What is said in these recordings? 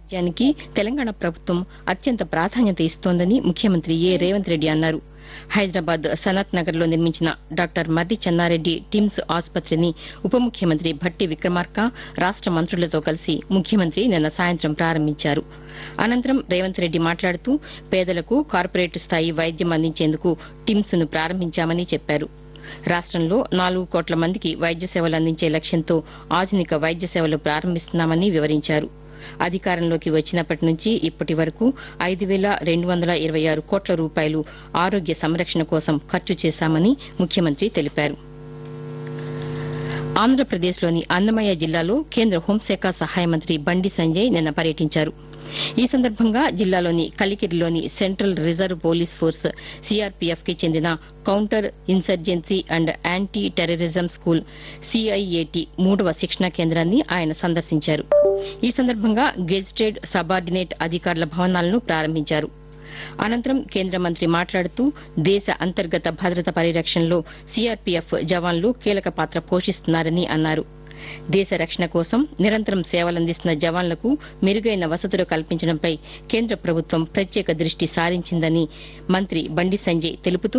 వైద్యానికి తెలంగాణ ప్రభుత్వం అత్యంత ప్రాధాన్యత ఇస్తోందని ముఖ్యమంత్రి ఏ రేవంత్ రెడ్డి అన్నారు హైదరాబాద్ సనత్ నగర్ లో నిర్మించిన డాక్టర్ మర్రి చెన్నారెడ్డి టిమ్స్ ఆసుపత్రిని ఉప ముఖ్యమంత్రి భట్టి విక్రమార్క రాష్ట మంత్రులతో కలిసి ముఖ్యమంత్రి నిన్న సాయంత్రం ప్రారంభించారు అనంతరం రేవంత్ రెడ్డి మాట్లాడుతూ పేదలకు కార్పొరేట్ స్థాయి వైద్యం అందించేందుకు టిమ్స్ ను ప్రారంభించామని చెప్పారు రాష్టంలో నాలుగు కోట్ల మందికి వైద్య సేవలు అందించే లక్ష్యంతో ఆధునిక వైద్య సేవలు ప్రారంభిస్తున్నామని వివరించారు అధికారంలోకి వచ్చినప్పటి నుంచి ఇప్పటి వరకు ఐదు వేల రెండు వందల ఇరవై ఆరు కోట్ల రూపాయలు ఆరోగ్య సంరక్షణ కోసం ఖర్చు చేశామని ముఖ్యమంత్రి తెలిపారు ఆంధ్రప్రదేశ్లోని అన్నమయ్య జిల్లాలో కేంద్ర హోంశాఖ సహాయ మంత్రి బండి సంజయ్ నిన్న పర్యటించారు ఈ సందర్భంగా జిల్లాలోని కలికిరిలోని central reserve police force CRPF కి చెందిన counter insurgency and anti terrorism school CIAT మూడవ శిక్షణా కేంద్రాన్ని ఆయన సందర్శించారు ఈ సందర్భంగా గెజిటెడ్ సబార్డినేట్ అధికారుల భవనాలను ప్రారంభించారు అనంతరం కేంద్ర మంత్రి మాట్లాడుతూ దేశ అంతర్గత భద్రత పరిరక్షణలో సీఆర్పీఎఫ్ జవాన్లు కీలక పాత్ర పోషిస్తున్నారని అన్నారు దేశ రక్షణ కోసం నిరంతరం సేవలందిస్తున్న జవాన్లకు మెరుగైన వసతులు కల్పించడంపై కేంద్ర ప్రభుత్వం ప్రత్యేక దృష్టి సారించిందని మంత్రి బండి సంజయ్ తెలుపుతూ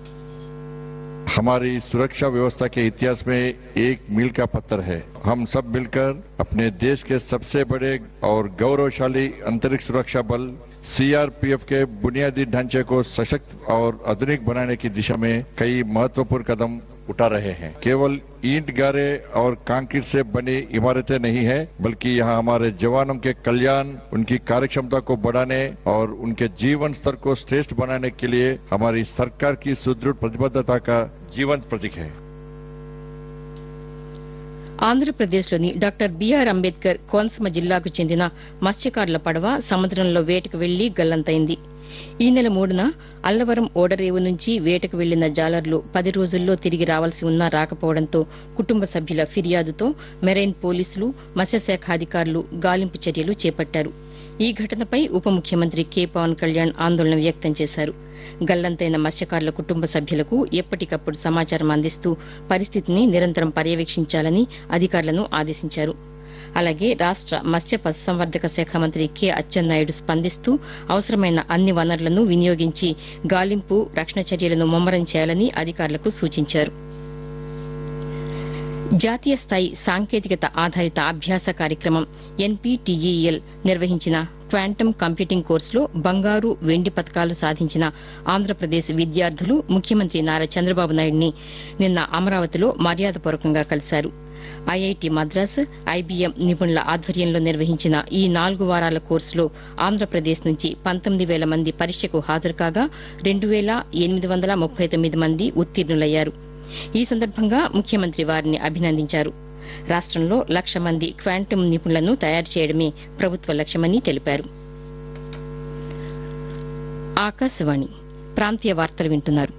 हमारी सुरक्षा व्यवस्था के इतिहास में एक मील का पत्थर है हम सब मिलकर अपने देश के सबसे बड़े और गौरवशाली अंतरिक्ष सुरक्षा बल सीआरपीएफ के बुनियादी ढांचे को सशक्त और आधुनिक बनाने की दिशा में कई महत्वपूर्ण कदम उठा रहे हैं केवल ईंट गारे और कंक्रीट से बनी इमारतें नहीं है बल्कि यहाँ हमारे जवानों के कल्याण उनकी कार्यक्षमता को बढ़ाने और उनके जीवन स्तर को श्रेष्ठ बनाने के लिए हमारी सरकार की सुदृढ़ प्रतिबद्धता का जीवंत प्रतीक है ఆంధ్రప్రదేశ్లోని డాక్టర్ బీఆర్ అంబేద్కర్ కోనసీమ జిల్లాకు చెందిన మత్స్యకారుల పడవ సముద్రంలో వేటకు వెళ్లి గల్లంతైంది ఈ నెల మూడున అల్లవరం ఓడరేవు నుంచి వేటకు వెళ్లిన జాలర్లు పది రోజుల్లో తిరిగి రావాల్సి ఉన్నా రాకపోవడంతో కుటుంబ సభ్యుల ఫిర్యాదుతో మెరైన్ పోలీసులు మత్స్యశాఖ అధికారులు గాలింపు చర్యలు చేపట్టారు ఈ ఘటనపై ఉప ముఖ్యమంత్రి కె పవన్ కళ్యాణ్ ఆందోళన వ్యక్తం చేశారు గల్లంతైన మత్స్యకారుల కుటుంబ సభ్యులకు ఎప్పటికప్పుడు సమాచారం అందిస్తూ పరిస్థితిని నిరంతరం పర్యవేక్షించాలని అధికారులను ఆదేశించారు అలాగే రాష్ట మత్స్య పశుసంవర్ధక శాఖ మంత్రి కె అచ్చెన్నాయుడు స్పందిస్తూ అవసరమైన అన్ని వనరులను వినియోగించి గాలింపు రక్షణ చర్యలను ముమ్మరం చేయాలని అధికారులకు సూచించారు జాతీయ స్థాయి సాంకేతికత ఆధారిత అభ్యాస కార్యక్రమం ఎన్పీటీఈఎల్ నిర్వహించిన క్వాంటమ్ కంప్యూటింగ్ కోర్సులో బంగారు వెండి పతకాలు సాధించిన ఆంధ్రప్రదేశ్ విద్యార్థులు ముఖ్యమంత్రి నారా చంద్రబాబు నాయుడిని నిన్న అమరావతిలో మర్యాదపూర్వకంగా కలిశారు ఐఐటి మద్రాస్ ఐబీఎం నిపుణుల ఆధ్వర్యంలో నిర్వహించిన ఈ నాలుగు వారాల కోర్సులో ఆంధ్రప్రదేశ్ నుంచి పంతొమ్మిది వేల మంది పరీక్షకు హాజరు కాగా రెండు వేల ఎనిమిది వందల ముప్పై తొమ్మిది మంది ఉత్తీర్ణులయ్యారు ఈ సందర్భంగా ముఖ్యమంత్రి వారిని అభినందించారు రాష్టంలో లక్ష మంది క్వాంటమ్ నిపుణులను తయారు చేయడమే ప్రభుత్వ లక్ష్యమని తెలిపారు ఆకాశవాణి ప్రాంతీయ వార్తలు వింటున్నారు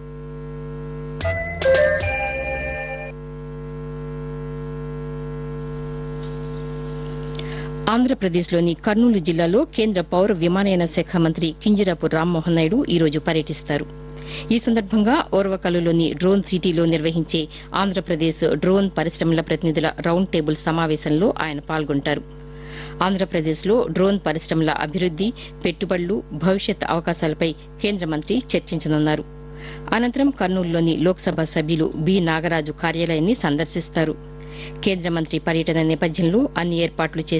ఆంధ్రప్రదేశ్లోని కర్నూలు జిల్లాలో కేంద్ర పౌర విమానయాన శాఖ మంత్రి కింజరాపు రామ్మోహన్ నాయుడు ఈ రోజు పర్యటిస్తారు ఈ సందర్భంగా ఓర్వకల్లులోని డ్రోన్ సిటీలో నిర్వహించే ఆంధ్రప్రదేశ్ డ్రోన్ పరిశ్రమల ప్రతినిధుల రౌండ్ టేబుల్ సమావేశంలో ఆయన పాల్గొంటారు ఆంధ్రప్రదేశ్లో డ్రోన్ పరిశ్రమల అభివృద్ది పెట్టుబడులు భవిష్యత్ అవకాశాలపై కేంద్ర మంత్రి చర్చించనున్నారు అనంతరం కర్నూలులోని లోక్సభ సభ్యులు బి నాగరాజు కార్యాలయాన్ని సందర్శిస్తారు కేంద్ర మంత్రి పర్యటన నేపథ్యంలో అన్ని ఏర్పాట్లు చేసి